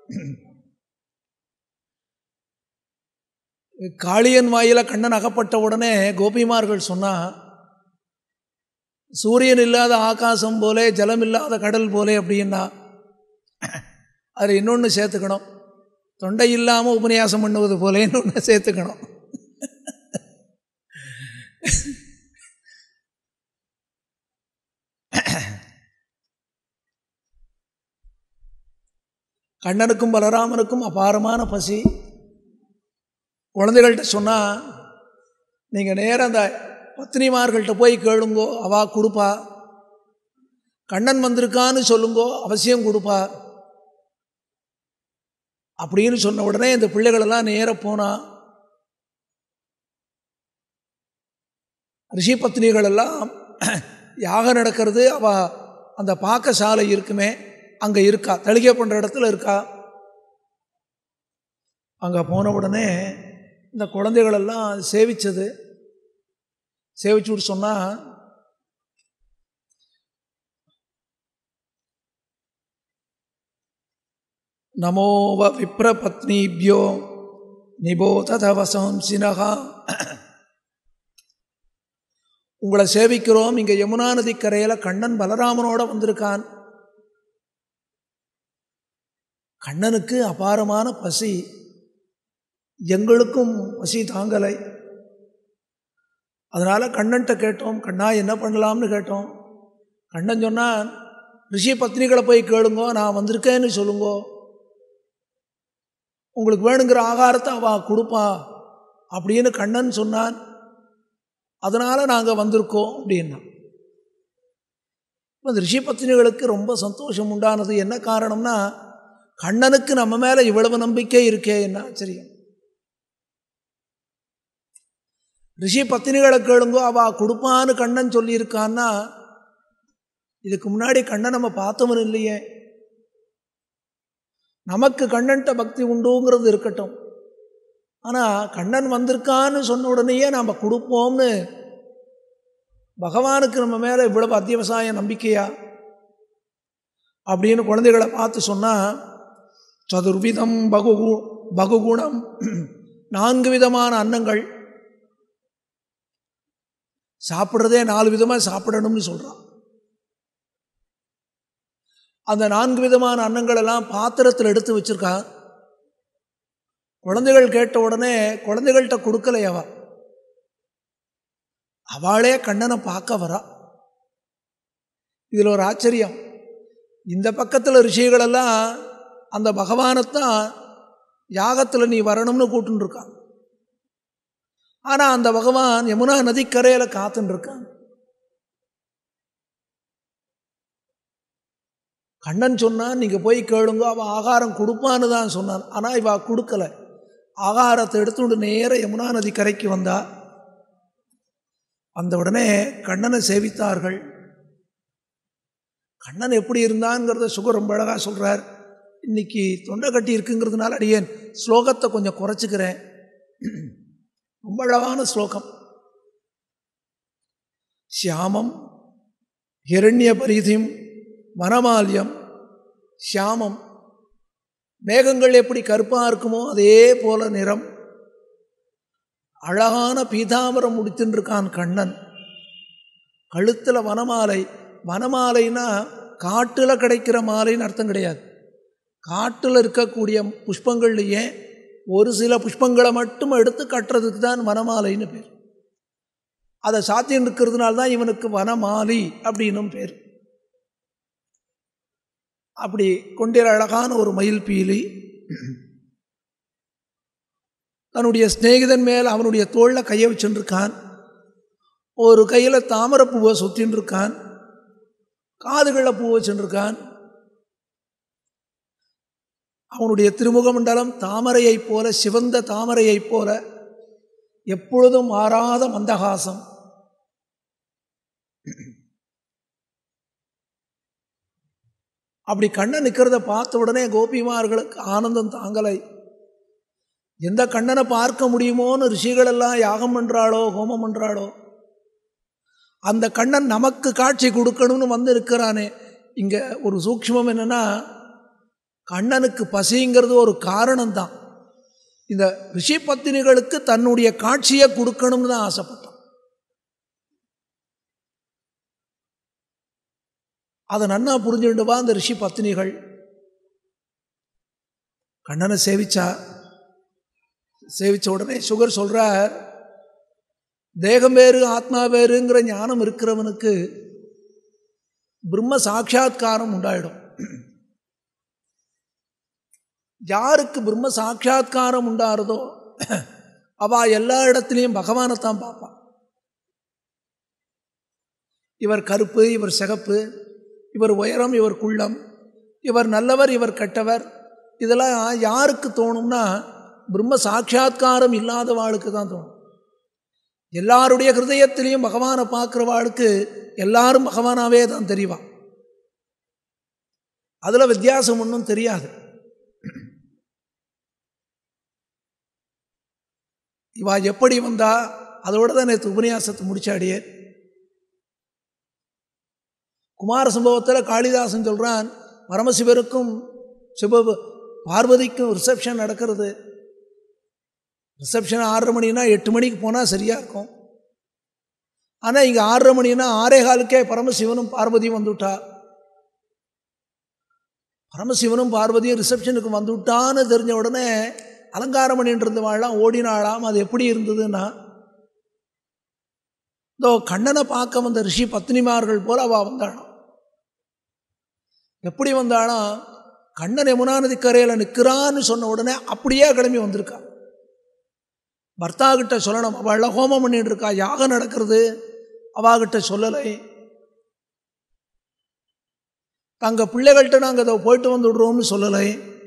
காளியன் வாயில கண்ணன் அகப்பட்ட உடனே கோபிமார்கள் சொன்னா சூரியன் இல்லாத ஆகாசம் போலே ஜலம் இல்லாத கடல் போலே அப்படின்னா அதில் இன்னொன்று சேர்த்துக்கணும் தொண்டை இல்லாமல் உபன்யாசம் பண்ணுவது போல இன்னொன்று சேர்த்துக்கணும் கண்ணனுக்கும் பலராமனுக்கும் அபாரமான பசி குழந்தைகள்கிட்ட சொன்னால் நீங்கள் நேராக அந்த பத்னிமார்கள்ட்ட போய் கேளுங்கோ அவா கொடுப்பா கண்ணன் வந்திருக்கான்னு சொல்லுங்கோ அவசியம் கொடுப்பா அப்படின்னு சொன்ன உடனே இந்த பிள்ளைகளெல்லாம் நேர போனா ரிஷி பத்னிகள் எல்லாம் யாகம் நடக்கிறது அவ அந்த பாக்கசாலை இருக்குமே அங்கே இருக்கா தளிகை பண்ணுற இடத்துல இருக்கா அங்கே போன உடனே இந்த குழந்தைகளெல்லாம் சேவிச்சது சேவிச்சுட்டு சொன்னால் நமோவ விப்ரபத்னிபியோ நிபோதவசம்சினகா உங்களை சேவிக்கிறோம் இங்கே யமுனா நதி கரையில் கண்ணன் பலராமனோட வந்திருக்கான் கண்ணனுக்கு அபாரமான பசி எங்களுக்கும் பசி தாங்கலை அதனால் கண்ணன்ட்ட கேட்டோம் கண்ணா என்ன பண்ணலாம்னு கேட்டோம் கண்ணன் சொன்னான் ரிஷி பத்னிகளை போய் கேளுங்கோ நான் வந்திருக்கேன்னு சொல்லுங்கோ உங்களுக்கு வேணுங்கிற ஆகாரத்தை அவ கொடுப்பா அப்படின்னு கண்ணன் சொன்னான் அதனால் நாங்கள் வந்திருக்கோம் அப்படின்னா அந்த ரிஷி பத்னிகளுக்கு ரொம்ப சந்தோஷம் உண்டானது என்ன காரணம்னா கண்ணனுக்கு நம்ம மேலே இவ்வளவு நம்பிக்கை இருக்கே என்ன ஆச்சரியம் ரிஷி பத்தினிகளை கேளுங்கோ அவ கொடுப்பான்னு கண்ணன் சொல்லியிருக்கான்னா இதுக்கு முன்னாடி கண்ணன் நம்ம பார்த்தவன் இல்லையே நமக்கு கண்ணன்ட்ட பக்தி உண்டுங்கிறது இருக்கட்டும் ஆனால் கண்ணன் வந்திருக்கான்னு சொன்ன உடனேயே நாம் கொடுப்போம்னு பகவானுக்கு நம்ம மேலே இவ்வளவு அத்தியவசாய நம்பிக்கையா அப்படின்னு குழந்தைகளை பார்த்து சொன்னால் சதுர்விதம் பகு பகுகுணம் நான்கு விதமான அன்னங்கள் சாப்பிட்றதே நாலு விதமாக சாப்பிடணும்னு சொல்கிறான் அந்த நான்கு விதமான அன்னங்கள் எல்லாம் பாத்திரத்தில் எடுத்து வச்சிருக்கா குழந்தைகள் கேட்ட உடனே குழந்தைகள்கிட்ட கொடுக்கலை அவ அவளே கண்ணனை பார்க்க வரா இதில் ஒரு ஆச்சரியம் இந்த பக்கத்தில் ரிஷிகளெல்லாம் அந்த பகவானைத்தான் யாகத்தில் நீ வரணும்னு கூட்டுருக்கான் ஆனால் அந்த பகவான் யமுனா நதிக்கரையில் காத்துன்னு இருக்கான் கண்ணன் சொன்னான் நீங்கள் போய் கேளுங்க அவள் ஆகாரம் கொடுப்பான்னு தான் சொன்னான் ஆனால் இவ கொடுக்கல ஆகாரத்தை எடுத்துட்டு நேர யமுனா நதி கரைக்கு வந்தா அந்த உடனே கண்ணனை சேவித்தார்கள் கண்ணன் எப்படி இருந்தான்ங்கிறத சுகர் ரொம்ப அழகாக சொல்கிறார் இன்னைக்கு தொண்டை கட்டி இருக்குங்கிறதுனால அடியேன் ஸ்லோகத்தை கொஞ்சம் குறைச்சிக்கிறேன் ரொம்ப அழகான ஸ்லோகம் சியாமம் ஹிரண்ய பரிதிம் வனமால்யம் சியாமம் மேகங்கள் எப்படி கருப்பாக இருக்குமோ அதே போல நிறம் அழகான பீதாமரம் முடித்துருக்கான் கண்ணன் கழுத்தில் வனமாலை வனமாலைனா காட்டில் கிடைக்கிற மாலைன்னு அர்த்தம் கிடையாது காட்டில் இருக்கக்கூடிய புஷ்பங்கள்லையே ஒரு சில புஷ்பங்களை மட்டும் எடுத்து கட்டுறதுக்கு தான் வனமாலைன்னு பேர் அதை சாத்தியம் இருக்கிறதுனால தான் இவனுக்கு வனமாலி அப்படின்னும் பேர் அப்படி கொண்டிற அழகான ஒரு மயில் பீலி தன்னுடைய சிநேகிதன் மேல் அவனுடைய தோளில் கையை வச்சுருக்கான் ஒரு கையில் தாமரை பூவை சுத்தின்னு இருக்கான் காதுகளில் பூ வச்சுருக்கான் அவனுடைய திருமுக மண்டலம் தாமரையைப் போல சிவந்த தாமரையைப் போல எப்பொழுதும் மாறாத மந்தகாசம் அப்படி கண்ணன் நிற்கிறத பார்த்த உடனே கோபிமார்களுக்கு ஆனந்தம் தாங்கலை எந்த கண்ணனை பார்க்க முடியுமோன்னு ரிஷிகளெல்லாம் யாகம் பண்ணுறாளோ ஹோமம் பண்ணுறாளோ அந்த கண்ணன் நமக்கு காட்சி கொடுக்கணும்னு வந்து இருக்கிறானே இங்கே ஒரு சூக்ஷ்மம் என்னென்னா கண்ணனுக்கு பசிங்கிறது ஒரு காரணம்தான் இந்த ரிஷி பத்தினிகளுக்கு தன்னுடைய காட்சியை கொடுக்கணும்னு தான் ஆசைப்பட்டான் அதை நன்னா புரிஞ்சுட்டுவா அந்த ரிஷி பத்தினிகள் கண்ணனை சேவிச்சா சேவிச்ச உடனே சுகர் சொல்றார் தேகம் வேறு ஆத்மா வேறுங்கிற ஞானம் இருக்கிறவனுக்கு பிரம்ம சாட்சா்காரம் உண்டாயிடும் யாருக்கு பிரம்ம சாட்சா்காரம் உண்டாருதோ அவ எல்லா இடத்துலையும் பகவானைத்தான் பார்ப்பான் இவர் கருப்பு இவர் சிகப்பு இவர் உயரம் இவர் குள்ளம் இவர் நல்லவர் இவர் கெட்டவர் இதெல்லாம் யாருக்கு தோணும்னா பிரம்ம சாட்சா்காரம் இல்லாதவாளுக்கு தான் தோணும் எல்லாருடைய ஹிருதயத்திலையும் பகவானை பார்க்குறவாளுக்கு எல்லாரும் பகவானாவே தான் தெரியவான் அதில் வித்தியாசம் ஒன்றும் தெரியாது இவா எப்படி வந்தா அதோட தான் நேற்று உபன்யாசத்தை முடிச்சாடியே குமார சம்பவத்தில் காளிதாசன் சொல்கிறான் பரமசிவருக்கும் சிவ பார்வதிக்கும் ரிசப்ஷன் நடக்கிறது ரிசப்ஷன் ஆறரை மணினா எட்டு மணிக்கு போனால் சரியாக இருக்கும் ஆனால் இங்கே ஆறரை மணினா ஆறே காலுக்கே பரமசிவனும் பார்வதியும் வந்துவிட்டா பரமசிவனும் பார்வதியும் ரிசப்ஷனுக்கு வந்துவிட்டான்னு தெரிஞ்ச உடனே அலங்காரம் பண்ணிட்டு இருந்தவாள்லாம் ஓடினாளாம் அது எப்படி இருந்ததுன்னா இதோ கண்ணனை பார்க்க வந்த ரிஷி பத்னிமார்கள் போல அவள் வந்தாளாம் எப்படி வந்தாலும் கண்ணன் யமுனா நதி கரையில் நிற்கிறான்னு சொன்ன உடனே அப்படியே கிளம்பி வந்திருக்கா பர்த்தா கிட்ட சொல்லணும் அவள் ஹோமம் பண்ணிட்டு இருக்கா யாகம் நடக்கிறது அவாகிட்ட சொல்லலை தங்கள் பிள்ளைகள்கிட்ட நாங்கள் அதை போயிட்டு வந்து விடுறோம்னு சொல்லலை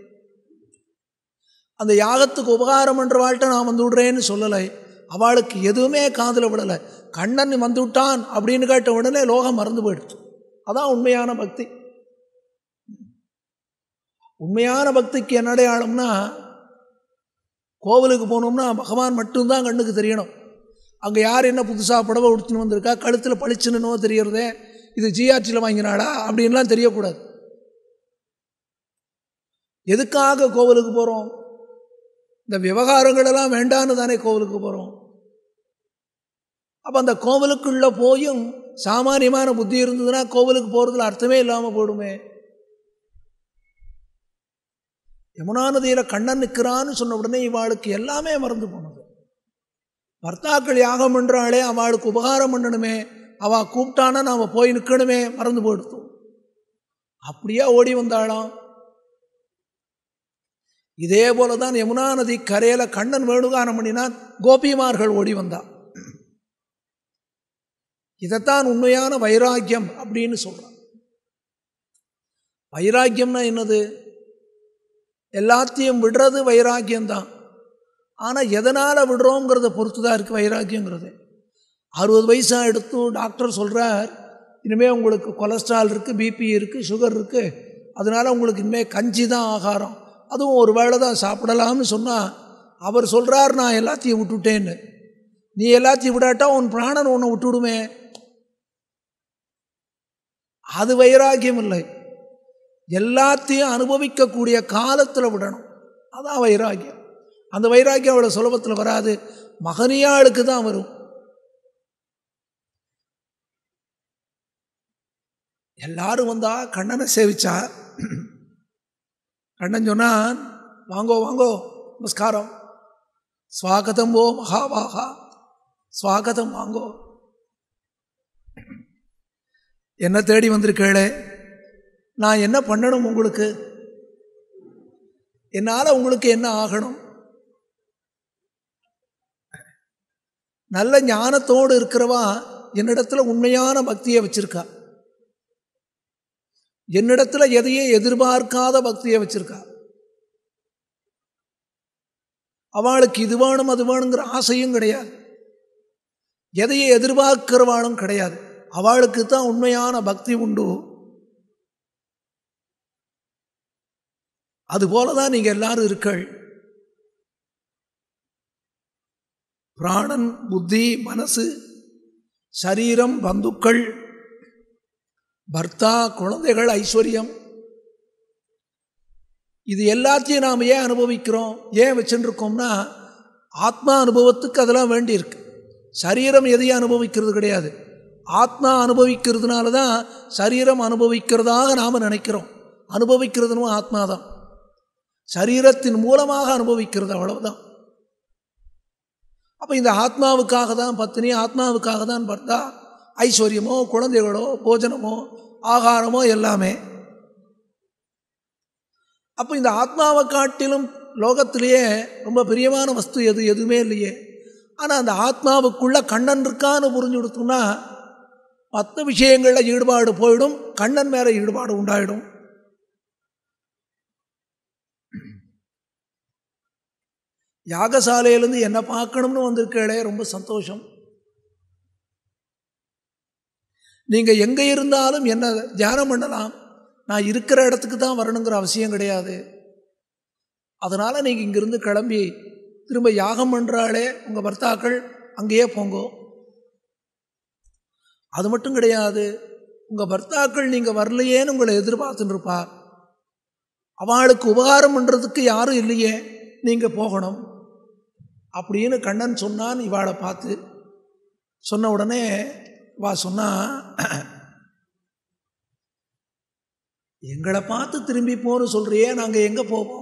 அந்த யாகத்துக்கு உபகாரம் பண்ணுறவாள்கிட்ட நான் வந்து விடுறேன்னு சொல்லலை அவளுக்கு எதுவுமே காதில் விடலை கண்ணன் வந்து விட்டான் அப்படின்னு கேட்ட உடனே லோகம் மறந்து போயிடுச்சு அதான் உண்மையான பக்தி உண்மையான பக்திக்கு என்ன அடையாளம்னா கோவிலுக்கு போனோம்னா பகவான் மட்டும்தான் கண்ணுக்கு தெரியணும் அங்கே யார் என்ன புதுசாக புடவை உடுத்துன்னு வந்திருக்கா கழுத்தில் பளிச்சுன்னு தெரியறதே இது ஜிஆர்டியில் வாங்கினாடா அப்படின்லாம் தெரியக்கூடாது எதுக்காக கோவிலுக்கு போகிறோம் இந்த விவகாரங்களெல்லாம் வேண்டான்னு தானே கோவிலுக்கு போகிறோம் அப்போ அந்த கோவிலுக்குள்ளே போயும் சாமானியமான புத்தி இருந்ததுன்னா கோவிலுக்கு போகிறதுல அர்த்தமே இல்லாமல் போயிடுமே யமுனா நதியில் கண்ணன் நிற்கிறான்னு சொன்ன உடனே இவாளுக்கு எல்லாமே மறந்து போனது பர்த்தாக்கள் யாகம் பண்ணுறாளே அவளுக்கு உபகாரம் பண்ணணுமே அவள் கூப்பிட்டானா நாம் போய் நிற்கணுமே மறந்து போயிடுத்து அப்படியே ஓடி வந்தாளாம் இதே போல தான் யமுனா நதி கரையில் கண்ணன் வேணுகானம் பண்ணினான் கோபிமார்கள் ஓடி வந்தான் இதைத்தான் உண்மையான வைராக்கியம் அப்படின்னு சொல்கிறான் வைராக்கியம்னா என்னது எல்லாத்தையும் விடுறது வைராக்கியம்தான் ஆனால் எதனால் விடுறோங்கிறத பொறுத்து தான் இருக்குது வைராக்கியங்கிறது அறுபது வயசாக எடுத்து டாக்டர் சொல்கிறார் இனிமேல் உங்களுக்கு கொலஸ்ட்ரால் இருக்குது பிபி இருக்குது சுகர் இருக்குது அதனால் உங்களுக்கு இனிமேல் கஞ்சி தான் ஆகாரம் அதுவும் ஒரு வேளை தான் சாப்பிடலாம்னு சொன்னால் அவர் சொல்கிறார் நான் எல்லாத்தையும் விட்டுட்டேன்னு நீ எல்லாத்தையும் விடாட்டா உன் பிராணன் ஒன்று விட்டுடுமே அது வைராக்கியம் இல்லை எல்லாத்தையும் அனுபவிக்கக்கூடிய காலத்தில் விடணும் அதான் வைராக்கியம் அந்த வைராக்கியம் அவ்வளோ சுலபத்தில் வராது மகனியாளுக்கு தான் வரும் எல்லாரும் வந்தா கண்ணனை சேவிச்சா கண்ணன் சொன்னான் வாங்கோ வாங்கோ நமஸ்காரம் ஸ்வாகதம் ஓ மகாவாகா ஸ்வாகதம் வாங்கோ என்ன தேடி வந்திருக்கேளே நான் என்ன பண்ணணும் உங்களுக்கு என்னால் உங்களுக்கு என்ன ஆகணும் நல்ல ஞானத்தோடு இருக்கிறவா என்னிடத்துல உண்மையான பக்தியை வச்சிருக்கா என்னிடத்துல எதையே எதிர்பார்க்காத பக்தியை வச்சிருக்கா அவளுக்கு இது வேணும் அது வேணுங்கிற ஆசையும் கிடையாது எதையே எதிர்பார்க்கிறவாளும் கிடையாது அவளுக்கு தான் உண்மையான பக்தி உண்டு அதுபோல தான் நீங்கள் எல்லாரும் இருக்கள் பிராணன் புத்தி மனசு சரீரம் பந்துக்கள் பர்த்தா குழந்தைகள் ஐஸ்வர்யம் இது எல்லாத்தையும் நாம் ஏன் அனுபவிக்கிறோம் ஏன் வச்சுருக்கோம்னா ஆத்மா அனுபவத்துக்கு அதெல்லாம் வேண்டியிருக்கு சரீரம் எதையும் அனுபவிக்கிறது கிடையாது ஆத்மா அனுபவிக்கிறதுனால தான் சரீரம் அனுபவிக்கிறதாக நாம் நினைக்கிறோம் அனுபவிக்கிறதுனும் ஆத்மா தான் சரீரத்தின் மூலமாக அனுபவிக்கிறது அவ்வளவுதான் அப்போ இந்த ஆத்மாவுக்காக தான் பத்தினி ஆத்மாவுக்காக தான் பார்த்தா ஐஸ்வர்யமோ குழந்தைகளோ போஜனமோ ஆகாரமோ எல்லாமே அப்போ இந்த ஆத்மாவை காட்டிலும் லோகத்திலேயே ரொம்ப பிரியமான வஸ்து எது எதுவுமே இல்லையே ஆனால் அந்த ஆத்மாவுக்குள்ள கண்ணன் இருக்கான்னு புரிஞ்சு கொடுத்தோம்னா மற்ற விஷயங்களில் ஈடுபாடு போயிடும் கண்ணன் மேலே ஈடுபாடு உண்டாயிடும் யாகசாலையிலேருந்து என்ன பார்க்கணும்னு வந்திருக்கே ரொம்ப சந்தோஷம் நீங்கள் எங்கே இருந்தாலும் என்ன தியானம் பண்ணலாம் நான் இருக்கிற இடத்துக்கு தான் வரணுங்கிற அவசியம் கிடையாது அதனால் நீங்கள் இங்கேருந்து கிளம்பி திரும்ப யாகம் பண்ணுறாளே உங்கள் பர்த்தாக்கள் அங்கேயே போங்கோ அது மட்டும் கிடையாது உங்கள் பர்த்தாக்கள் நீங்கள் வரலையேன்னு உங்களை எதிர்பார்த்துட்டு இருப்பார் அவளுக்கு உபகாரம் பண்ணுறதுக்கு யாரும் இல்லையே நீங்கள் போகணும் அப்படின்னு கண்ணன் சொன்னான் இவாளை பார்த்து சொன்ன உடனே வா சொன்னா எங்களை பார்த்து திரும்பி போன்னு சொல்றியே நாங்கள் எங்கே போவோம்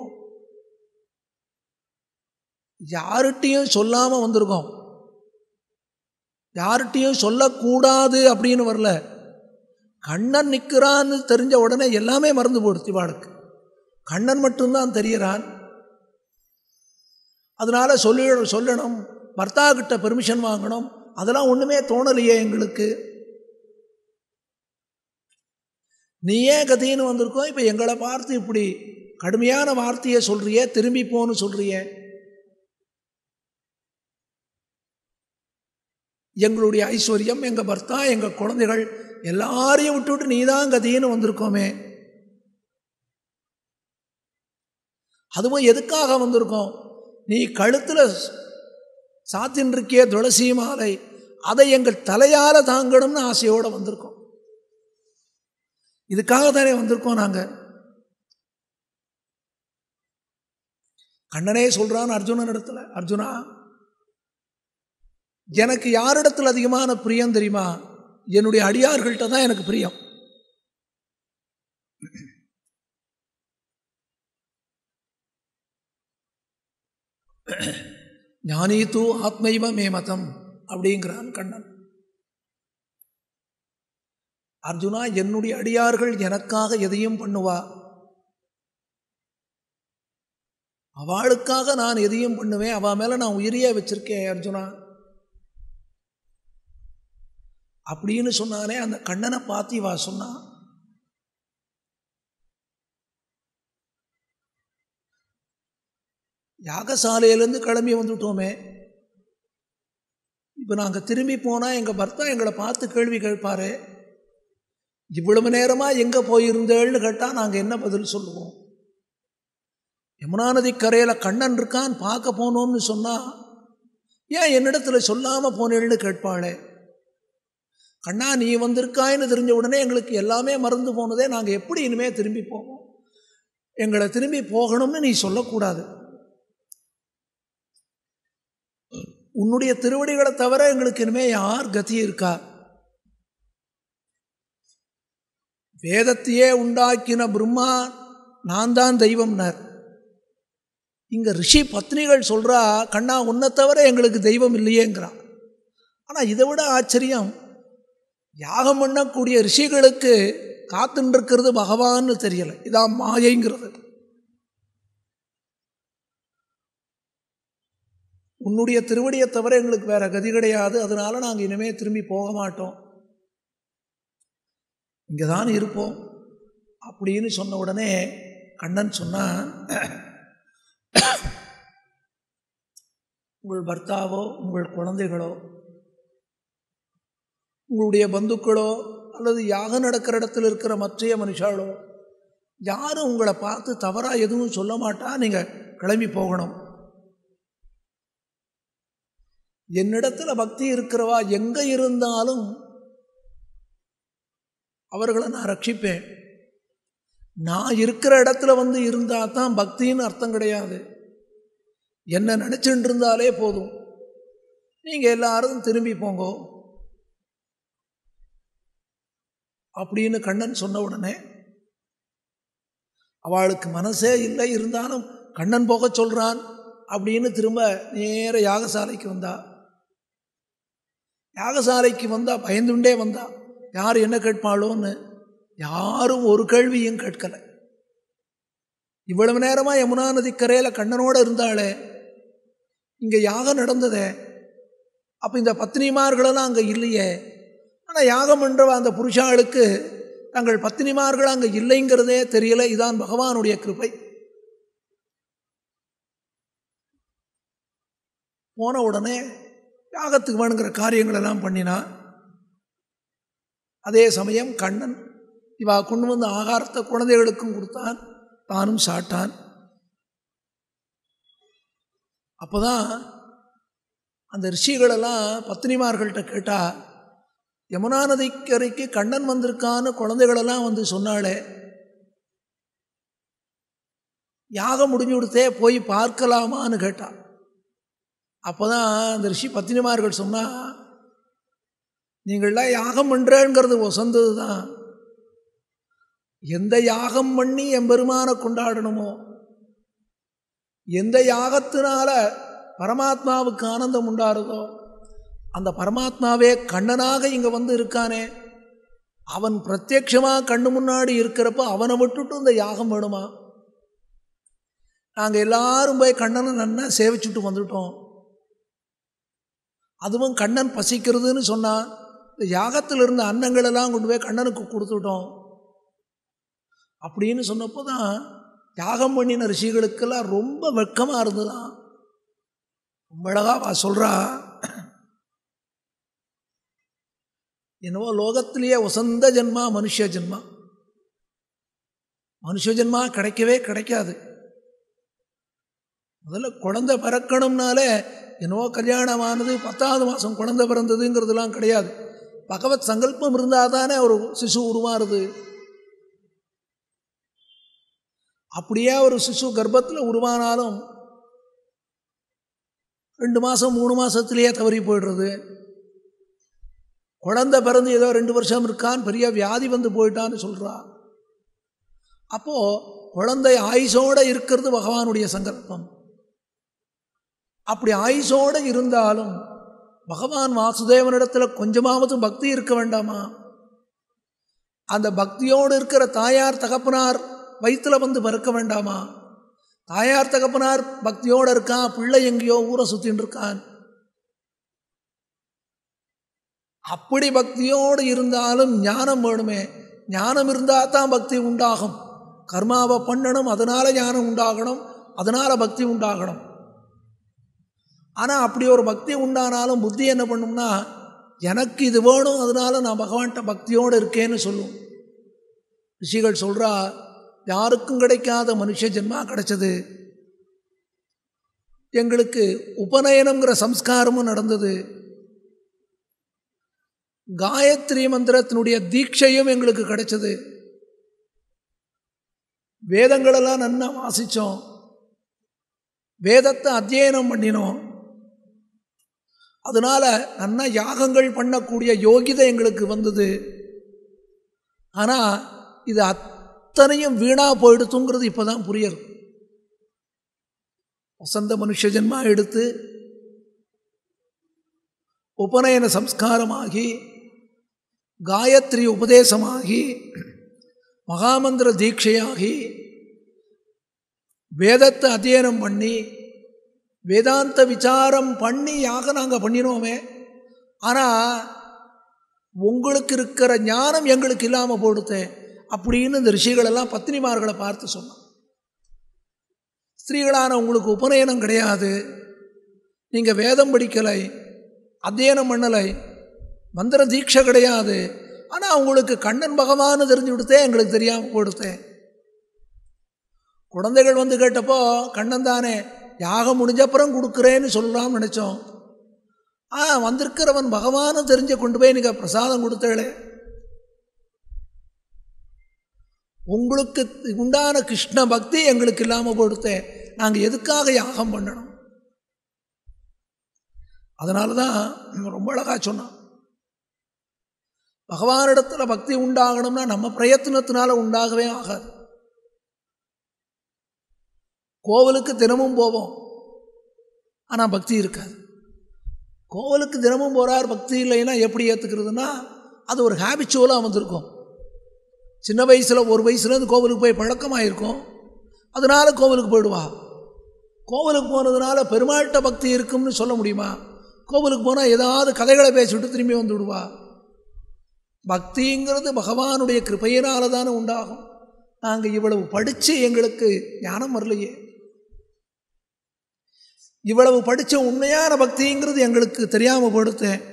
யார்கிட்டையும் சொல்லாமல் வந்திருக்கோம் யார்கிட்டையும் சொல்லக்கூடாது அப்படின்னு வரல கண்ணன் நிற்கிறான்னு தெரிஞ்ச உடனே எல்லாமே மறந்து போடுச்சு இவாளுக்கு கண்ணன் மட்டும்தான் தெரியறான் அதனால சொல்லி சொல்லணும் பர்த்தா கிட்ட பெர்மிஷன் வாங்கணும் அதெல்லாம் ஒன்றுமே தோணலையே எங்களுக்கு நீ ஏன் கதைன்னு வந்திருக்கோம் இப்போ எங்களை பார்த்து இப்படி கடுமையான வார்த்தையை சொல்றியே திரும்பி போன்னு சொல்றியே எங்களுடைய ஐஸ்வர்யம் எங்கள் பர்த்தா எங்கள் குழந்தைகள் எல்லாரையும் விட்டுவிட்டு நீ தான் கதைன்னு வந்திருக்கோமே அதுவும் எதுக்காக வந்திருக்கோம் நீ கழுத்தில் சாத்தின் இருக்கிய துளசி மாலை அதை எங்கள் தலையால் தாங்கணும்னு ஆசையோடு வந்திருக்கோம் இதுக்காக தானே வந்திருக்கோம் நாங்கள் கண்ணனே சொல்கிறான் அர்ஜுனன் இடத்துல அர்ஜுனா எனக்கு யாரிடத்தில் அதிகமான பிரியம் தெரியுமா என்னுடைய அடியார்கள்ட்ட தான் எனக்கு பிரியம் ஞானி தூ ஆத்மைவ மே மதம் அப்படிங்கிறான் கண்ணன் அர்ஜுனா என்னுடைய அடியார்கள் எனக்காக எதையும் பண்ணுவா அவளுக்காக நான் எதையும் பண்ணுவேன் அவள் மேலே நான் உயிரியே வச்சிருக்கேன் அர்ஜுனா அப்படின்னு சொன்னானே அந்த கண்ணனை பார்த்து வா சொன்னான் யாகசாலையிலேருந்து கிளம்பி வந்துட்டோமே இப்போ நாங்கள் திரும்பி போனால் எங்கள் பர்த்தா எங்களை பார்த்து கேள்வி கேட்பாரு இவ்வளவு நேரமாக எங்கே போயிருந்தேன்னு கேட்டால் நாங்கள் என்ன பதில் சொல்லுவோம் யமுனா நதி கரையில் கண்ணன் இருக்கான்னு பார்க்க போனோம்னு சொன்னால் ஏன் என்னிடத்தில் சொல்லாமல் போனேன்னு கேட்பாளே கண்ணா நீ வந்திருக்காயின்னு தெரிஞ்ச உடனே எங்களுக்கு எல்லாமே மறந்து போனதே நாங்கள் எப்படி இனிமே திரும்பி போவோம் எங்களை திரும்பி போகணும்னு நீ சொல்லக்கூடாது உன்னுடைய திருவடிகளை தவிர எங்களுக்கு இனிமே யார் கதி இருக்கா வேதத்தையே உண்டாக்கின பிரம்மா நான் தான் தெய்வம்னார் இங்க ரிஷி பத்னிகள் சொல்றா கண்ணா உன்னை தவிர எங்களுக்கு தெய்வம் இல்லையேங்கிறான் ஆனால் இதை விட ஆச்சரியம் யாகம் பண்ணக்கூடிய ரிஷிகளுக்கு காத்துருக்கிறது பகவான்னு தெரியலை இதான் மாயைங்கிறது உன்னுடைய திருவடியை தவிர எங்களுக்கு வேற கதி கிடையாது அதனால நாங்கள் இனிமேல் திரும்பி போக மாட்டோம் இங்கே தான் இருப்போம் அப்படின்னு சொன்ன உடனே கண்ணன் சொன்னான் உங்கள் பர்த்தாவோ உங்கள் குழந்தைகளோ உங்களுடைய பந்துக்களோ அல்லது யாகம் நடக்கிற இடத்துல இருக்கிற மற்றைய மனுஷாலோ யாரும் உங்களை பார்த்து தவறாக எதுவும் சொல்ல மாட்டா நீங்கள் கிளம்பி போகணும் என்னிடத்துல பக்தி இருக்கிறவா எங்கே இருந்தாலும் அவர்களை நான் ரட்சிப்பேன் நான் இருக்கிற இடத்துல வந்து இருந்தால் தான் பக்தின்னு அர்த்தம் கிடையாது என்ன நினச்சிட்டு இருந்தாலே போதும் நீங்கள் எல்லாரும் திரும்பி போங்க அப்படின்னு கண்ணன் சொன்ன உடனே அவளுக்கு மனசே இல்லை இருந்தாலும் கண்ணன் போக சொல்கிறான் அப்படின்னு திரும்ப நேர யாகசாலைக்கு வந்தா யாகசாலைக்கு வந்தா பயந்துண்டே வந்தா யார் என்ன கேட்பாளோன்னு யாரும் ஒரு கேள்வியும் கேட்கலை இவ்வளவு நேரமா யமுனா நதிக்கரையில் கண்ணனோட இருந்தாளே இங்கே யாகம் நடந்ததே அப்போ இந்த பத்னிமார்களெல்லாம் அங்கே இல்லையே ஆனால் யாகம் என்ற அந்த புருஷாளுக்கு தங்கள் பத்னிமார்கள் அங்கே இல்லைங்கிறதே தெரியல இதான் பகவானுடைய கிருப்பை போன உடனே யாகத்துக்கு வேணுங்கிற காரியங்கள் எல்லாம் பண்ணினா அதே சமயம் கண்ணன் இவா கொண்டு வந்த ஆகாரத்தை குழந்தைகளுக்கும் கொடுத்தான் தானும் சாட்டான் அப்போதான் அந்த ரிஷிகளெல்லாம் பத்னிமார்கள்ட்ட கேட்டா யமுனா நதிக்கரைக்கு கண்ணன் வந்திருக்கான்னு குழந்தைகளெல்லாம் வந்து சொன்னாலே யாகம் முடிஞ்சு கொடுத்தே போய் பார்க்கலாமான்னு கேட்டா அப்போதான் அந்த ரிஷி பத்தினிமார்கள் சொன்னா நீங்கள்லாம் யாகம் பண்ணுறேங்கிறது வசந்தது தான் எந்த யாகம் பண்ணி எம்பெருமானை கொண்டாடணுமோ எந்த யாகத்தினால பரமாத்மாவுக்கு ஆனந்தம் உண்டாருதோ அந்த பரமாத்மாவே கண்ணனாக இங்கே வந்து இருக்கானே அவன் பிரத்யட்சமாக கண்ணு முன்னாடி இருக்கிறப்ப அவனை விட்டுட்டு இந்த யாகம் வேணுமா நாங்கள் எல்லாரும் போய் கண்ணனை நன்னா சேவிச்சுட்டு வந்துட்டோம் அதுவும் கண்ணன் பசிக்கிறதுன்னு சொன்னான் இந்த யாகத்தில் இருந்த அன்னங்கள் எல்லாம் கொண்டு போய் கண்ணனுக்கு கொடுத்துட்டோம் அப்படின்னு சொன்னப்போ தான் யாகம் பண்ணின ரிஷிகளுக்கெல்லாம் ரொம்ப வெட்கமாக இருந்ததுதான் ரொம்ப அழகா சொல்கிறா என்னவோ லோகத்திலேயே வசந்த ஜென்மா மனுஷ ஜென்மா மனுஷ ஜென்மா கிடைக்கவே கிடைக்காது முதல்ல குழந்தை பிறக்கணும்னாலே என்னவோ கல்யாணமானது பத்தாவது மாதம் குழந்தை பிறந்ததுங்கிறதுலாம் கிடையாது பகவத் சங்கல்பம் இருந்தால் தானே ஒரு சிசு உருவாருது அப்படியே ஒரு சிசு கர்ப்பத்தில் உருவானாலும் ரெண்டு மாதம் மூணு மாதத்துலேயே தவறி போயிடுறது குழந்தை பிறந்து ஏதோ ரெண்டு வருஷம் இருக்கான் பெரிய வியாதி வந்து போயிட்டான்னு சொல்கிறா அப்போது குழந்தை ஆயுசோடு இருக்கிறது பகவானுடைய சங்கல்பம் அப்படி ஆயுசோடு இருந்தாலும் பகவான் வாசுதேவனிடத்தில் கொஞ்சமாவது பக்தி இருக்க வேண்டாமா அந்த பக்தியோடு இருக்கிற தாயார் தகப்பனார் வயிற்றில் வந்து பறக்க வேண்டாமா தாயார் தகப்பனார் பக்தியோடு இருக்கான் பிள்ளை எங்கேயோ ஊரை சுற்றின்னு இருக்கான் அப்படி பக்தியோடு இருந்தாலும் ஞானம் வேணுமே ஞானம் இருந்தால் தான் பக்தி உண்டாகும் கர்மாவை பண்ணணும் அதனால் ஞானம் உண்டாகணும் அதனால் பக்தி உண்டாகணும் ஆனால் அப்படி ஒரு பக்தி உண்டானாலும் புத்தி என்ன பண்ணும்னா எனக்கு இது வேணும் அதனால நான் பகவான்கிட்ட பக்தியோடு இருக்கேன்னு சொல்லும் ரிஷிகள் சொல்கிறா யாருக்கும் கிடைக்காத மனுஷ ஜென்மா கிடைச்சது எங்களுக்கு உபநயனம்ங்கிற சம்ஸ்காரமும் நடந்தது காயத்ரி மந்திரத்தினுடைய தீட்சையும் எங்களுக்கு கிடைச்சது வேதங்களெல்லாம் நன்னா வாசித்தோம் வேதத்தை அத்தியனம் பண்ணினோம் அதனால் நன்னா யாகங்கள் பண்ணக்கூடிய யோகிதை எங்களுக்கு வந்தது ஆனால் இது அத்தனையும் வீணாக போயிடுத்துங்கிறது இப்போ தான் புரியுது வசந்த மனுஷ ஜென்மா எடுத்து உபநயன சம்ஸ்காரமாகி காயத்ரி உபதேசமாகி மகாமந்திர தீட்சையாகி வேதத்தை அத்தியனம் பண்ணி வேதாந்த விசாரம் பண்ணி யாக நாங்கள் பண்ணினோமே ஆனால் உங்களுக்கு இருக்கிற ஞானம் எங்களுக்கு இல்லாமல் போடுத்தே அப்படின்னு இந்த ரிஷிகளெல்லாம் பத்னிமார்களை பார்த்து சொன்னான் ஸ்திரீகளான உங்களுக்கு உபநயனம் கிடையாது நீங்கள் வேதம் படிக்கலை அத்தியனம் பண்ணலை மந்திர தீட்சை கிடையாது ஆனால் உங்களுக்கு கண்ணன் பகவான்னு தெரிஞ்சு கொடுத்தே எங்களுக்கு தெரியாமல் கொடுத்தேன் குழந்தைகள் வந்து கேட்டப்போ கண்ணன் தானே யாகம் முடிஞ்சப்புறம் கொடுக்குறேன்னு சொல்லலாம்னு நினச்சோம் ஆ வந்திருக்கிறவன் பகவானும் தெரிஞ்ச கொண்டு போய் நீங்கள் பிரசாதம் கொடுத்தேளே உங்களுக்கு உண்டான கிருஷ்ண பக்தி எங்களுக்கு இல்லாமல் கொடுத்து நாங்கள் எதுக்காக யாகம் பண்ணணும் அதனால தான் ரொம்ப அழகாக சொன்னான் பகவானிடத்தில் பக்தி உண்டாகணும்னா நம்ம பிரயத்தனத்தினால உண்டாகவே ஆகாது கோவிலுக்கு தினமும் போவோம் ஆனால் பக்தி இருக்காது கோவிலுக்கு தினமும் போகிறார் பக்தி இல்லைன்னா எப்படி ஏற்றுக்கிறதுனா அது ஒரு ஹேபிச்சுவலாக வந்திருக்கும் சின்ன வயசில் ஒரு வயசுலேருந்து கோவிலுக்கு போய் பழக்கமாக இருக்கும் அதனால கோவிலுக்கு போயிடுவா கோவிலுக்கு போனதுனால பெருமாள்கிட்ட பக்தி இருக்கும்னு சொல்ல முடியுமா கோவிலுக்கு போனால் ஏதாவது கதைகளை பேசிவிட்டு திரும்பி வந்து விடுவா பக்திங்கிறது பகவானுடைய கிருப்பையினால தானே உண்டாகும் நாங்கள் இவ்வளவு படித்து எங்களுக்கு ஞானம் வரலையே இவ்வளவு படித்த உண்மையான பக்திங்கிறது எங்களுக்கு தெரியாமல் படுத்தேன்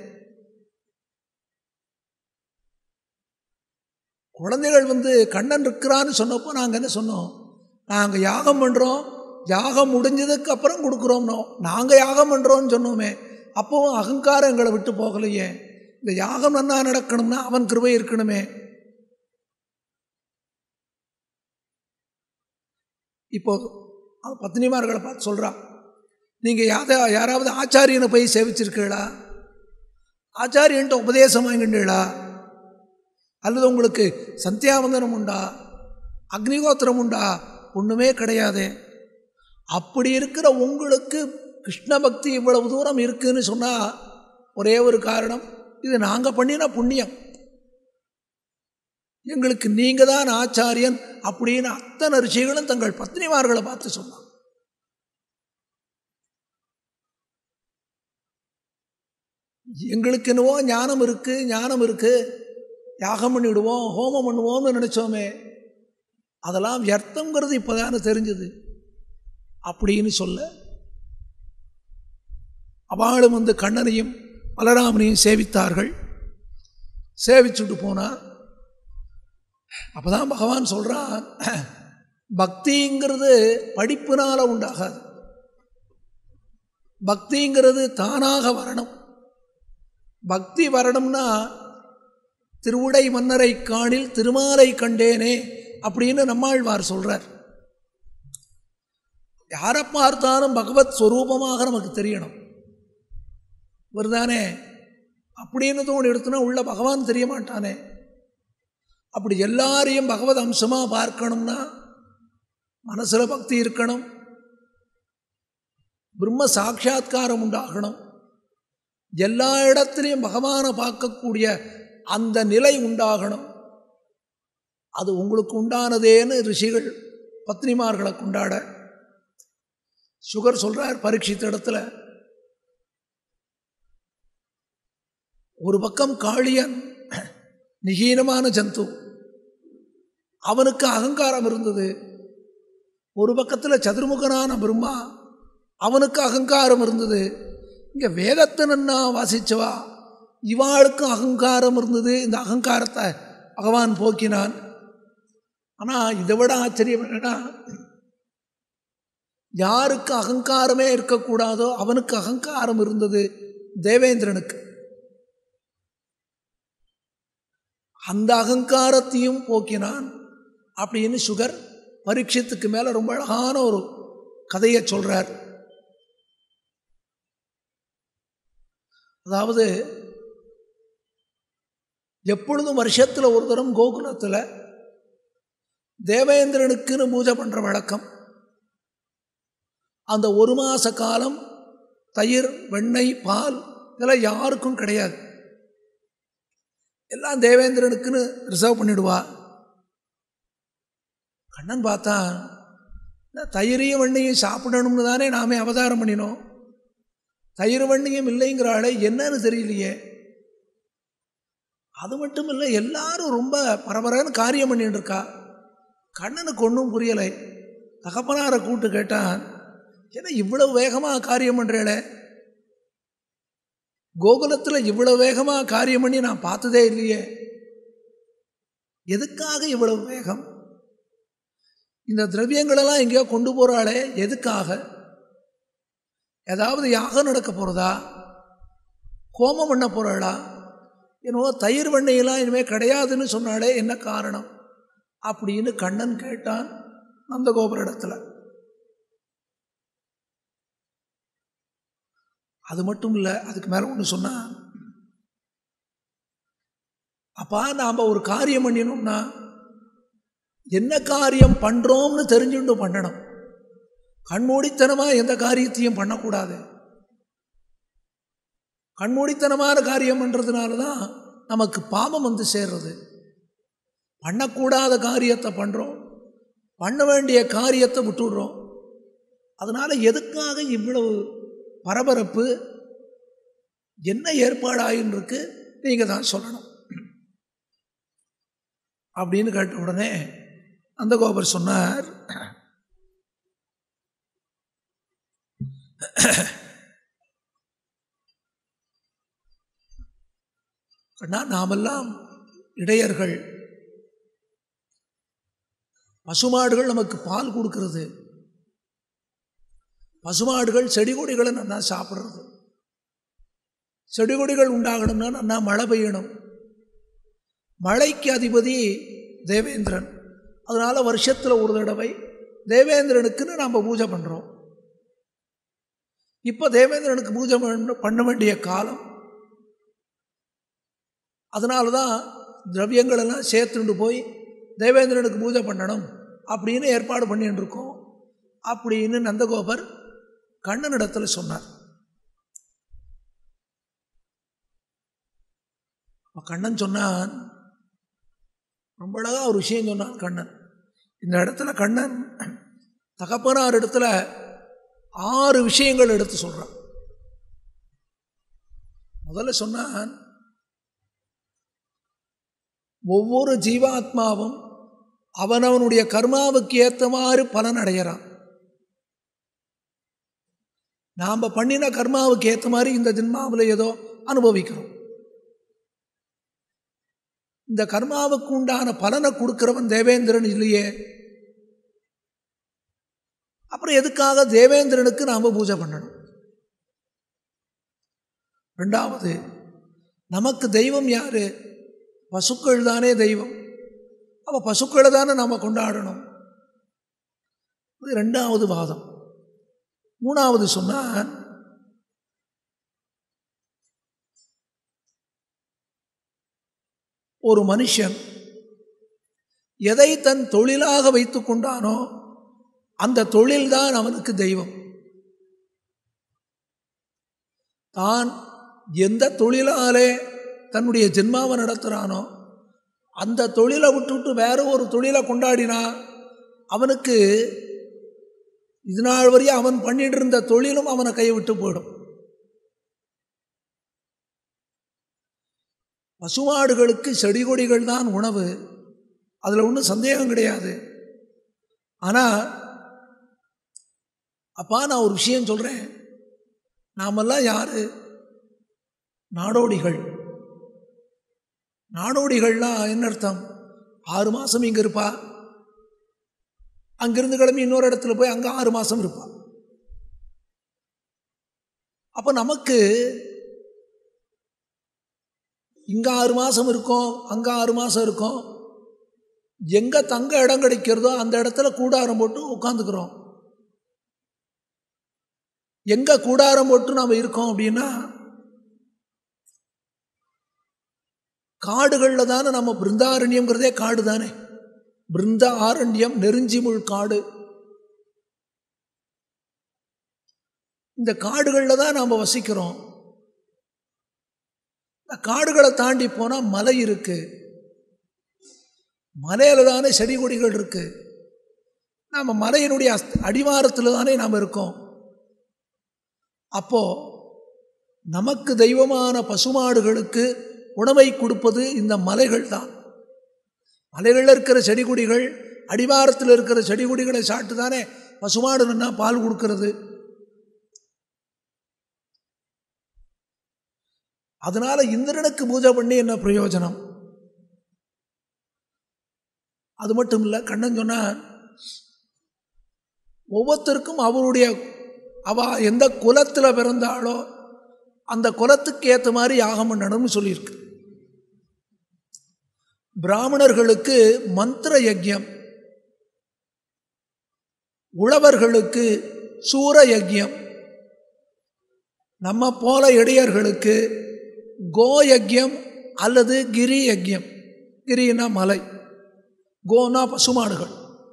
குழந்தைகள் வந்து கண்ணன் இருக்கிறான்னு சொன்னப்போ நாங்கள் என்ன சொன்னோம் நாங்கள் யாகம் பண்ணுறோம் யாகம் முடிஞ்சதுக்கு அப்புறம் கொடுக்குறோம்னோ நாங்கள் யாகம் பண்ணுறோம்னு சொன்னோமே அப்போவும் அகங்காரம் எங்களை விட்டு போகலையே இந்த யாகம் நன்னா நடக்கணும்னா அவன் கிருபை இருக்கணுமே இப்போ பத்னிமார்களை பார்த்து சொல்கிறான் நீங்கள் யாத யாராவது ஆச்சாரியனை போய் சேவிச்சிருக்கீங்களா ஆச்சாரியன்ட்ட உபதேசம் வாங்கிண்டீங்களா அல்லது உங்களுக்கு சந்தியாவந்தனம் உண்டா அக்னிகோத்திரம் உண்டா ஒன்றுமே கிடையாது அப்படி இருக்கிற உங்களுக்கு கிருஷ்ண பக்தி இவ்வளவு தூரம் இருக்குன்னு சொன்னால் ஒரே ஒரு காரணம் இது நாங்கள் பண்ணின புண்ணியம் எங்களுக்கு நீங்கள் தான் ஆச்சாரியன் அப்படின்னு அத்தனை ரிஷிகளும் தங்கள் பத்னிமார்களை பார்த்து சொன்னான் எங்களுக்கு என்னவோ ஞானம் இருக்குது ஞானம் இருக்குது யாகம் பண்ணிவிடுவோம் ஹோமம் பண்ணுவோம்னு நினச்சோமே அதெல்லாம் வியர்த்தங்கிறது இப்போ தானே தெரிஞ்சுது அப்படின்னு சொல்ல அவளும் வந்து கண்ணனையும் பலராமனையும் சேவித்தார்கள் சேவிச்சுட்டு போனால் அப்போ தான் பகவான் சொல்கிறான் பக்திங்கிறது படிப்பினால் உண்டாகாது பக்திங்கிறது தானாக வரணும் பக்தி வரணும்னா திருவுடை மன்னரை காணில் திருமாலை கண்டேனே அப்படின்னு நம்மாழ்வார் சொல்கிறார் யாரை பார்த்தாலும் பகவத் ஸ்வரூபமாக நமக்கு தெரியணும் இவர் தானே அப்படின்னு தோணி எடுத்துனா உள்ள பகவான் தெரிய மாட்டானே அப்படி எல்லாரையும் பகவத் அம்சமாக பார்க்கணும்னா மனசில் பக்தி இருக்கணும் பிரம்ம சாட்சா்காரம் உண்டாகணும் எல்லா இடத்துலையும் பகவானை பார்க்கக்கூடிய அந்த நிலை உண்டாகணும் அது உங்களுக்கு உண்டானதேன்னு ரிஷிகள் பத்னிமார்களை கொண்டாட சுகர் சொல்கிறார் பரீட்சித்த இடத்துல ஒரு பக்கம் காளியன் நிகீனமான ஜந்து அவனுக்கு அகங்காரம் இருந்தது ஒரு பக்கத்தில் சதுர்முகனான பிரம்மா அவனுக்கு அகங்காரம் இருந்தது இங்கே வேதத்தை நன்னா வாசிச்சவா இவாளுக்கும் அகங்காரம் இருந்தது இந்த அகங்காரத்தை பகவான் போக்கினான் ஆனால் இதை விட ஆச்சரியம் என்னன்னா யாருக்கு அகங்காரமே இருக்கக்கூடாதோ அவனுக்கு அகங்காரம் இருந்தது தேவேந்திரனுக்கு அந்த அகங்காரத்தையும் போக்கினான் அப்படின்னு சுகர் பரீட்சத்துக்கு மேலே ரொம்ப அழகான ஒரு கதையை சொல்கிறார் அதாவது எப்பொழுதும் வருஷத்தில் ஒரு தரம் கோகுலத்தில் தேவேந்திரனுக்குன்னு பூஜை பண்ணுற வழக்கம் அந்த ஒரு மாத காலம் தயிர் வெண்ணெய் பால் இதெல்லாம் யாருக்கும் கிடையாது எல்லாம் தேவேந்திரனுக்குன்னு ரிசர்வ் பண்ணிடுவா கண்ணன் பார்த்தா தயிரையும் வெண்ணையும் சாப்பிடணும்னு தானே நாமே அவதாரம் பண்ணினோம் தயிர் வண்ணியம் இல்லைங்கிறாளே என்னன்னு தெரியலையே அது மட்டும் இல்லை எல்லாரும் ரொம்ப பரபரன்னு காரியம் பண்ணிட்டு இருக்கா கண்ணனுக்கு ஒன்றும் புரியலை தகப்பனாரை கூட்டு கேட்டான் ஏன்னா இவ்வளவு வேகமாக காரியம் பண்ணுறேளே கோகுலத்தில் இவ்வளவு வேகமாக காரியம் பண்ணி நான் பார்த்ததே இல்லையே எதுக்காக இவ்வளவு வேகம் இந்த திரவியங்களெல்லாம் எங்கேயோ கொண்டு போகிறாளே எதுக்காக ஏதாவது யாகம் நடக்க போகிறதா கோமம் பண்ண போகிறாளா என்னவோ தயிர் வெண்ணையெல்லாம் இனிமேல் கிடையாதுன்னு சொன்னாலே என்ன காரணம் அப்படின்னு கண்ணன் கேட்டான் நந்தகோபுர இடத்துல அது மட்டும் இல்லை அதுக்கு மேலே ஒன்று சொன்னான் அப்பா நாம் ஒரு காரியம் பண்ணினோம்னா என்ன காரியம் பண்ணுறோம்னு தெரிஞ்சுட்டு பண்ணணும் கண்மூடித்தனமாக எந்த காரியத்தையும் பண்ணக்கூடாது கண்மூடித்தனமான காரியம் பண்ணுறதுனால தான் நமக்கு பாவம் வந்து சேர்றது பண்ணக்கூடாத காரியத்தை பண்ணுறோம் பண்ண வேண்டிய காரியத்தை விட்டுடுறோம் அதனால் எதுக்காக இவ்வளவு பரபரப்பு என்ன ஏற்பாடாயின்னு இருக்கு நீங்கள் தான் சொல்லணும் அப்படின்னு கேட்ட உடனே அந்த கோபர் சொன்னார் கண்ணா நாமெல்லாம் இடையர்கள் பசுமாடுகள் நமக்கு பால் கொடுக்கிறது பசுமாடுகள் செடி கொடிகளை நல்லா சாப்பிட்றது செடி கொடிகள் உண்டாகணும்னா நல்லா மழை பெய்யணும் மழைக்கு அதிபதி தேவேந்திரன் அதனால் வருஷத்தில் ஒரு தடவை தேவேந்திரனுக்குன்னு நாம் பூஜை பண்ணுறோம் இப்போ தேவேந்திரனுக்கு பூஜை பண்ண வேண்டிய காலம் அதனால தான் திரவியங்களெல்லாம் சேர்த்துண்டு போய் தேவேந்திரனுக்கு பூஜை பண்ணணும் அப்படின்னு ஏற்பாடு பண்ணிட்டு இருக்கோம் அப்படின்னு நந்தகோபர் கண்ணனிடத்தில் சொன்னார் கண்ணன் சொன்னான் ரொம்ப அழகாக ஒரு விஷயம் சொன்னான் கண்ணன் இந்த இடத்துல கண்ணன் தகப்பனார் இடத்துல ஆறு விஷயங்கள் எடுத்து சொல்கிறான் முதல்ல சொன்னான் ஒவ்வொரு ஜீவாத்மாவும் அவனவனுடைய கர்மாவுக்கு ஏற்றமாறு பலன் அடையிறான் நாம் பண்ணின கர்மாவுக்கு ஏற்ற மாதிரி இந்த ஜென்மாவில் ஏதோ அனுபவிக்கிறோம் இந்த கர்மாவுக்கு உண்டான பலனை கொடுக்கிறவன் தேவேந்திரன் இல்லையே அப்புறம் எதுக்காக தேவேந்திரனுக்கு நாம் பூஜை பண்ணணும் ரெண்டாவது நமக்கு தெய்வம் யாரு பசுக்கள் தானே தெய்வம் அப்போ பசுக்களை தானே நாம் கொண்டாடணும் இது ரெண்டாவது வாதம் மூணாவது சொன்னான் ஒரு மனுஷன் எதை தன் தொழிலாக வைத்து கொண்டானோ அந்த தொழில்தான் அவனுக்கு தெய்வம் தான் எந்த தொழிலாலே தன்னுடைய ஜென்மாவை நடத்துகிறானோ அந்த தொழிலை விட்டுவிட்டு வேற ஒரு தொழிலை கொண்டாடினா அவனுக்கு இது நாள் வரையும் அவன் பண்ணிட்டு இருந்த தொழிலும் அவனை கைவிட்டு போயிடும் பசுமாடுகளுக்கு செடி கொடிகள் தான் உணவு அதில் ஒன்றும் சந்தேகம் கிடையாது ஆனால் அப்பா நான் ஒரு விஷயம் சொல்கிறேன் நாமெல்லாம் யார் நாடோடிகள் நாடோடிகள்லாம் என்ன அர்த்தம் ஆறு மாதம் இங்கே இருப்பா அங்கிருந்து கிளம்பி இன்னொரு இடத்துல போய் அங்கே ஆறு மாதம் இருப்பா அப்போ நமக்கு இங்கே ஆறு மாதம் இருக்கோம் அங்கே ஆறு மாதம் இருக்கோம் எங்கே தங்க இடம் கிடைக்கிறதோ அந்த இடத்துல கூடாரம் போட்டு உட்காந்துக்கிறோம் எங்கே கூடாரம் போட்டு நாம் இருக்கோம் அப்படின்னா காடுகளில் தானே நம்ம பிருந்தாரண்யம்ங்கிறதே காடு தானே பிருந்த ஆரண்யம் நெருஞ்சிமுள் காடு இந்த காடுகளில் தான் நாம் வசிக்கிறோம் இந்த காடுகளை தாண்டி போனால் மலை இருக்கு மலையில் தானே செடி கொடிகள் இருக்கு நாம் மலையினுடைய அடிவாரத்தில் தானே நாம் இருக்கோம் அப்போ நமக்கு தெய்வமான பசுமாடுகளுக்கு உணவை கொடுப்பது இந்த மலைகள் தான் மலைகளில் இருக்கிற செடி கொடிகள் அடிவாரத்தில் இருக்கிற செடி கொடிகளை சாப்பிட்டு தானே பசுமாடுன்னா பால் கொடுக்கறது அதனால இந்திரனுக்கு பூஜை பண்ணி என்ன பிரயோஜனம் அது மட்டும் இல்லை கண்ணன் சொன்னான் ஒவ்வொருத்தருக்கும் அவருடைய அவ எந்த குலத்தில் பிறந்தாலோ அந்த குலத்துக்கு ஏற்ற மாதிரி யாகம் பண்ணணும்னு சொல்லியிருக்கு பிராமணர்களுக்கு மந்திர யஜ்யம் உழவர்களுக்கு சூர யஜ்யம் நம்ம போல இடையர்களுக்கு கோயஜ்யம் அல்லது கிரி யஜ்யம் கிரினா மலை கோனா பசுமாடுகள்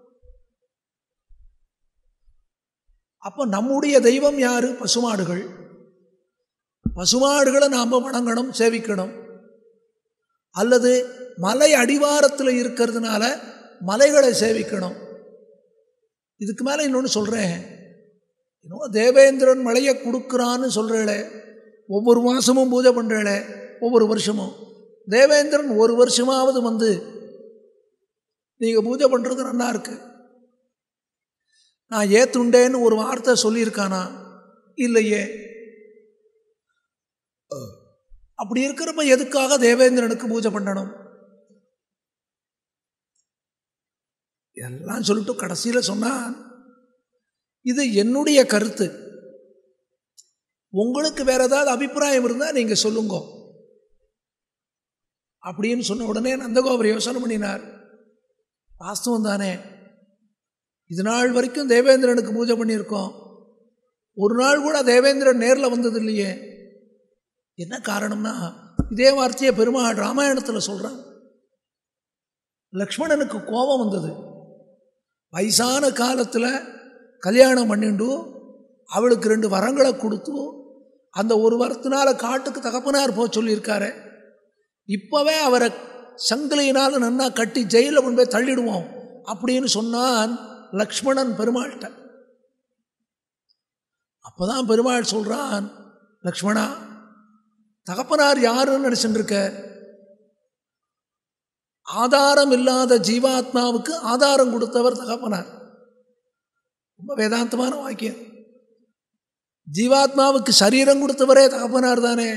அப்போ நம்முடைய தெய்வம் யாரு பசுமாடுகள் பசுமாடுகளை நாம் வணங்கணும் சேவிக்கணும் அல்லது மலை அடிவாரத்தில் இருக்கிறதுனால மலைகளை சேவிக்கணும் இதுக்கு மேலே இன்னொன்று சொல்கிறேன் இன்னும் தேவேந்திரன் மலையை கொடுக்குறான்னு சொல்கிறேளே ஒவ்வொரு மாதமும் பூஜை பண்ணுறேளே ஒவ்வொரு வருஷமும் தேவேந்திரன் ஒரு வருஷமாவது வந்து நீங்கள் பூஜை பண்ணுறது நல்லா இருக்கு நான் ஏத்துண்டேன்னு ஒரு வார்த்தை சொல்லியிருக்கானா இல்லையே அப்படி இருக்கிறப்ப எதுக்காக தேவேந்திரனுக்கு பூஜை பண்ணணும் எல்லாம் சொல்லிட்டு கடைசியில் சொன்னான் இது என்னுடைய கருத்து உங்களுக்கு வேற ஏதாவது அபிப்பிராயம் இருந்தால் நீங்கள் சொல்லுங்க அப்படின்னு சொன்ன உடனே நந்தகோபுர யோசனை பண்ணினார் வாஸ்தவம் தானே இது நாள் வரைக்கும் தேவேந்திரனுக்கு பூஜை பண்ணியிருக்கோம் ஒரு நாள் கூட தேவேந்திரன் நேரில் வந்தது இல்லையே என்ன காரணம்னா இதே வார்த்தையை பெருமாள் ராமாயணத்தில் சொல்கிறான் லக்ஷ்மணனுக்கு கோபம் வந்தது வயசான காலத்தில் கல்யாணம் பண்ணிண்டு அவளுக்கு ரெண்டு வரங்களை கொடுத்து அந்த ஒரு வரத்தினால காட்டுக்கு தகப்பனார் போக சொல்லியிருக்காரு இப்போவே அவரை சங்கிலியினால் நன்னா கட்டி ஜெயிலில் கொண்டு போய் தள்ளிடுவோம் அப்படின்னு சொன்னான் லக்ஷ்மணன் பெருமாள்கிட்ட அப்போதான் பெருமாள் சொல்கிறான் லக்ஷ்மணா தகப்பனார் யாருன்னு நினச்சிட்டு இருக்க ஆதாரம் இல்லாத ஜீவாத்மாவுக்கு ஆதாரம் கொடுத்தவர் தகப்பனார் ரொம்ப வேதாந்தமான வாக்கியம் ஜீவாத்மாவுக்கு சரீரம் கொடுத்தவரே தகப்பனார் தானே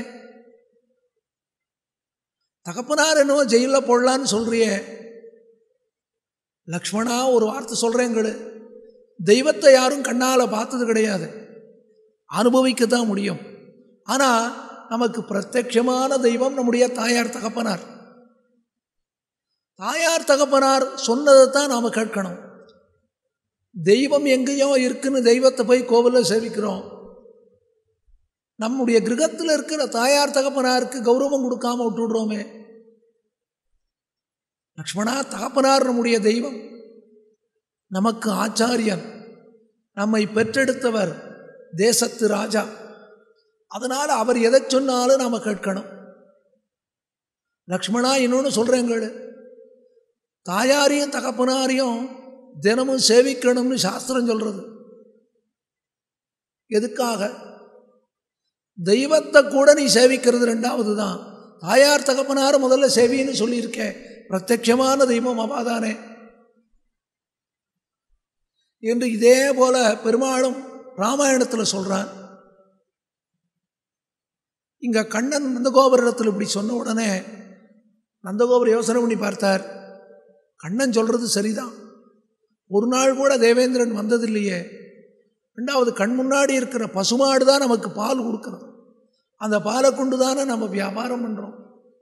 தகப்பனார் என்னவோ ஜெயிலில் போடலான்னு சொல்றியே லக்ஷ்மணா ஒரு வார்த்தை சொல்கிறேங்களு தெய்வத்தை யாரும் கண்ணால் பார்த்தது கிடையாது அனுபவிக்க தான் முடியும் ஆனால் நமக்கு பிரத்யட்சமான தெய்வம் நம்முடைய தாயார் தகப்பனார் தாயார் தகப்பனார் சொன்னதை தான் நாம் கேட்கணும் தெய்வம் எங்கேயோ இருக்குன்னு தெய்வத்தை போய் கோவிலில் சேவிக்கிறோம் நம்முடைய கிரகத்தில் இருக்கிற தாயார் தகப்பனாருக்கு கௌரவம் கொடுக்காம விட்டுடுறோமே லக்ஷ்மணா தகப்பனார் நம்முடைய தெய்வம் நமக்கு ஆச்சாரியன் நம்மை பெற்றெடுத்தவர் தேசத்து ராஜா அதனால் அவர் எதை சொன்னாலும் நாம் கேட்கணும் லக்ஷ்மணா இன்னொன்று சொல்கிறேங்கள் தாயாரையும் தகப்பனாரையும் தினமும் சேவிக்கணும்னு சாஸ்திரம் சொல்கிறது எதுக்காக தெய்வத்தை கூட நீ சேவிக்கிறது ரெண்டாவது தான் தாயார் தகப்பனார் முதல்ல சேவின்னு சொல்லியிருக்கேன் பிரத்யட்சமான தெய்வம் அவாதானே என்று இதே போல பெருமாளும் ராமாயணத்தில் சொல்கிறான் இங்கே கண்ணன் நந்தகோபுரத்தில் இப்படி சொன்ன உடனே நந்தகோபுர யோசனை பண்ணி பார்த்தார் கண்ணன் சொல்கிறது சரிதான் ஒரு நாள் கூட தேவேந்திரன் வந்ததில்லையே ரெண்டாவது கண் முன்னாடி இருக்கிற பசுமாடு தான் நமக்கு பால் கொடுக்குறது அந்த பாலை கொண்டு தானே நம்ம வியாபாரம் பண்ணுறோம்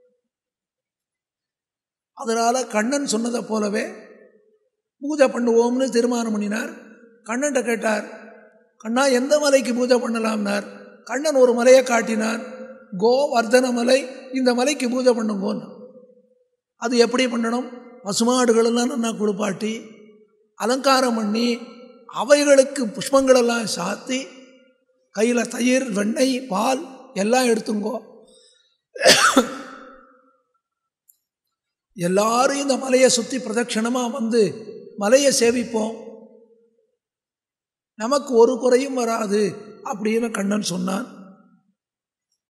அதனால் கண்ணன் சொன்னதை போலவே பூஜை பண்ணுவோம்னு தீர்மானம் பண்ணினார் கண்ணன்ட்ட கேட்டார் கண்ணா எந்த மலைக்கு பூஜை பண்ணலாம்னார் கண்ணன் ஒரு மலையை காட்டினான் கோவர்தன மலை இந்த மலைக்கு பூஜை பண்ணுங்கோன்னு அது எப்படி பண்ணணும் பசுமாடுகளெல்லாம் நல்லா குளிப்பாட்டி அலங்காரம் பண்ணி அவைகளுக்கு புஷ்பங்களெல்லாம் சாத்தி கையில் தயிர் வெண்ணெய் பால் எல்லாம் எடுத்துங்கோ எல்லாரும் இந்த மலையை சுற்றி பிரதட்சணமாக வந்து மலையை சேவிப்போம் நமக்கு ஒரு குறையும் வராது அப்படின்னு கண்ணன் சொன்னான்